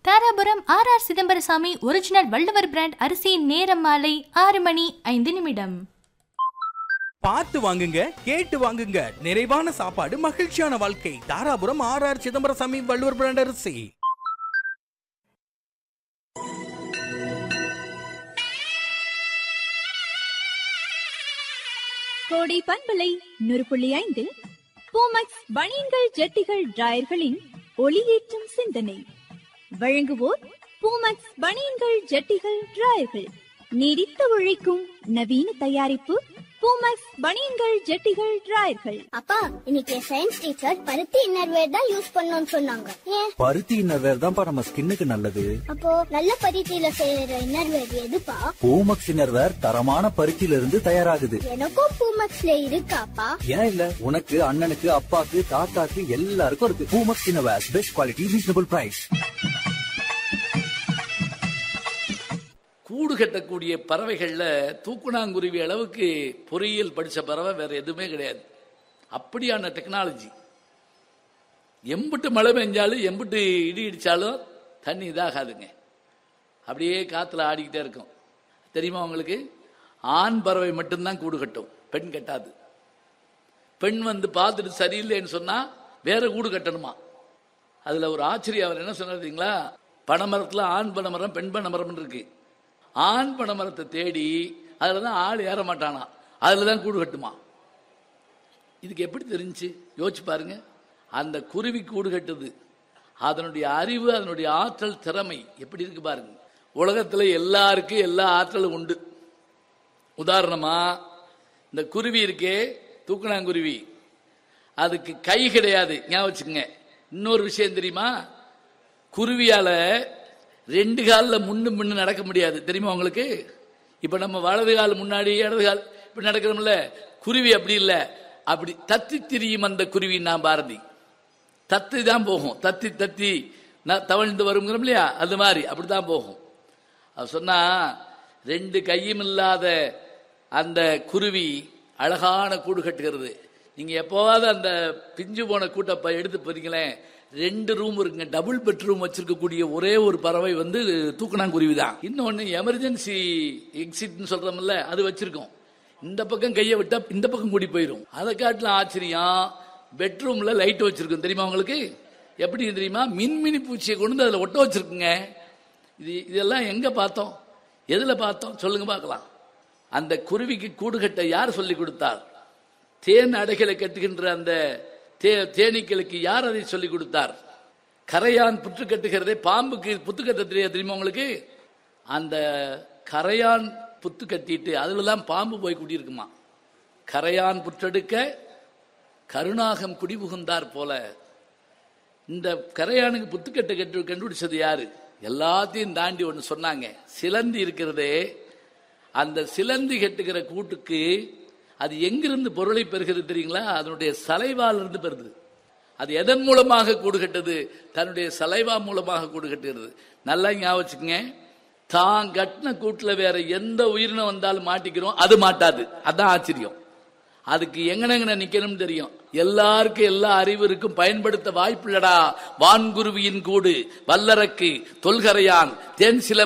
Dharapuram R R Chidambarasamy original Valluvar brand அரிசியின் நேரம் மாலை ஆறு மணி ஐந்து நிமிடம் பார்த்து வாங்குங்க கேட்டு வாங்குங்க நிறைவான சாப்பாடு மகிழ்ச்சியான வாழ்க்கை Dharapuram R R Chidambarasamy Valluvar brand அரிசி கோடை பண்பலை நூறு புள்ளி ஐந்தில் பூமக்ஸ் பனியன்கள் ஜட்டிகள் டிராயர்களின் ஒளியேற்றும் சிந்தனை வழங்குவோர் பூமக்ஸ் பனியன்கள் ஜட்டிகள் டிராயர்கள் நீடித்து உழைக்கும் நவீன தயாரிப்பு பூமக்ஸ் பனியன்கள் ஜட்டிகள் டிராயர்கள் அப்பா இன்னைக்கு சயின்ஸ் டீச்சர் பருத்தி இன்னர்வேர் தான் யூஸ் பண்ணணும்னு சொன்னாங்க ஏன் பருத்தி இன்னர்வேர் தான்ப்பா நம்ம ஸ்கின்னுக்கு நல்லது அப்போ நல்ல பருத்தியில செய்யற இன்னர்வேர் எதுப்பா பூமக்ஸ் இன்னர்வேர் தரமான பருத்தியில இருந்து தயாராகுது எனக்கும் பூமக்ஸ்ல இருக்காப்பா ஏன் இல்ல உனக்கு அண்ணனுக்கு அப்பாக்கு தாத்தாக்கு எல்லாருக்கும் இருக்கு Poomex innerwear best quality reasonable price கூடு கட்டக்கூடிய பறவைகள்ல தூக்குனாங்குருவி அளவுக்கு பொறியியல் படிச்ச பறவை வேற எதுவுமே கிடையாது அப்படியான டெக்னாலஜி எம்பிட்டு மழை பெஞ்சாலும் எம்பிட்டு இடி இடிச்சாலும் தண்ணி இதாகாதுங்க அப்படியே காத்துல ஆடிக்கிட்டே இருக்கும் தெரியுமா உங்களுக்கு ஆண் பறவை மட்டும்தான் கூடு கட்டும் பெண் கட்டாது பெண் வந்து பார்த்துட்டு சரியில்லைன்னு சொன்னா வேற கூடு கட்டணுமா அதுல ஒரு ஆச்சரியம் அவர் என்ன சொன்னாருங்களா பனைமரத்துல ஆண் பனைமரம் பெண் பனைமரம்னு இருக்கு ஆண் பனைமரத்தை தேடி அதுல தான் ஆள் ஏற மாட்டானா அதுல தான் கூடு கட்டுமா இதுக்கு எப்படி தெரிஞ்சுச்சு யோசிச்சு பாருங்க அந்த குருவி கூடு கட்டுது அதனுடைய அறிவு அதனுடைய ஆற்றல் திறமை எப்படி இருக்கு பாருங்க உலகத்துல எல்லாருக்கும் எல்லா ஆற்றலும் உண்டு உதாரணமா இந்த குருவி இருக்கே தூக்கணாங்குருவி அதுக்கு கை கிடையாது ஞாபகம் வச்சுக்கோங்க இன்னொரு விஷயம் தெரியுமா குருவியால ரெண்டு காலில் முன்னு முன்னு நடக்க முடியாது தெரியுமா உங்களுக்கு இப்ப நம்ம வலது கால் முன்னாடி இடது கால் இப்படி நடக்கிறோம்ல குருவி அப்படி இல்லை அப்படி தத்தி திரியும் அந்த குருவி நான் பாரதி தத்தி தான் போகும் தத்தி தத்தி ந- தவழ்ந்து வருங்கிறோம் இல்லையா அது மாதிரி அப்படிதான் போகும் அது சொன்னா ரெண்டு கையும் இல்லாத அந்த குருவி அழகான கூடு கட்டுகிறது நீங்க எப்போவாவது அந்த பிஞ்சு போன கூட்டப்ப எடுத்து போறீங்களேன் ரெண்டு ரூம் இருக்குங்க டபுள் பெட்ரூம் வச்சிருக்கக்கூடிய ஒரே ஒரு பறவை வந்து தூக்கணாங்குருவி தான் இன்னொன்னு எமர்ஜென்சி எக்ஸிட்னு சொல்றோம்ல அது வச்சிருக்கோம் இந்த பக்கம் கையை விட்டா இந்த பக்கம் கூடி போயிடும் அதை காட்டிலும் ஆச்சரியம் பெட்ரூம்ல லைட் வச்சிருக்கும் தெரியுமா உங்களுக்கு எப்படி தெரியுமா மின்மினி பூச்சியை கொண்டு வந்து அதுல ஒட்ட வச்சிருக்குங்க இது இதெல்லாம் எங்க பார்த்தோம் எதுல பார்த்தோம் சொல்லுங்க பார்க்கலாம் அந்த குருவிக்கு கூடு கட்ட யார் சொல்லி கொடுத்தார் தேன் அடைகளை கட்டுகின்ற அந்த தே தேனீக்களுக்கு யார் அதை சொல்லி கொடுத்தார் கரையான் புற்று கட்டுகிறதே பாம்புக்கு புத்து கட்ட தெரியாது தெரியுமா உங்களுக்கு அந்த கரையான் புத்து கட்டிட்டு அதுல தான் பாம்பு போய் குடியிருக்குமா கரையான் புற்றெடுக்க கருணாகம் குடிபுகுந்தார் போல இந்த கரையானுக்கு புத்துக்கட்டை கட்டு கண்டுபிடிச்சது யாரு எல்லாத்தையும் தாண்டி ஒன்று சொன்னாங்க சிலந்தி இருக்கிறதே அந்த சிலந்தி கட்டுகிற கூட்டுக்கு அது எங்கிருந்து பொருளை பெறுகிறது தெரியுங்களா அதனுடைய சலைவால் இருந்து பெறுது அது எதன் மூலமாக கூடு கட்டுது தன்னுடைய சலைவா மூலமாக கூடு கட்டுகிறது நல்லா ஞாபகம் வச்சுக்கங்க தான் கட்டின கூட்டுல வேற எந்த உயிரினம் வந்தாலும் மாட்டிக்கிறோம் அது மாட்டாது அதான் ஆச்சரியம் அதுக்கு எங்கனெங்கன நிக்கணும்னு தெரியும் எல்லாருக்கும் எல்லா அறிவு இருக்கும் பயன்படுத்த வாய்ப்பில்லடா வான்குருவியின் கூடு வல்லரக்கு தொல்கரையான் தேன் சில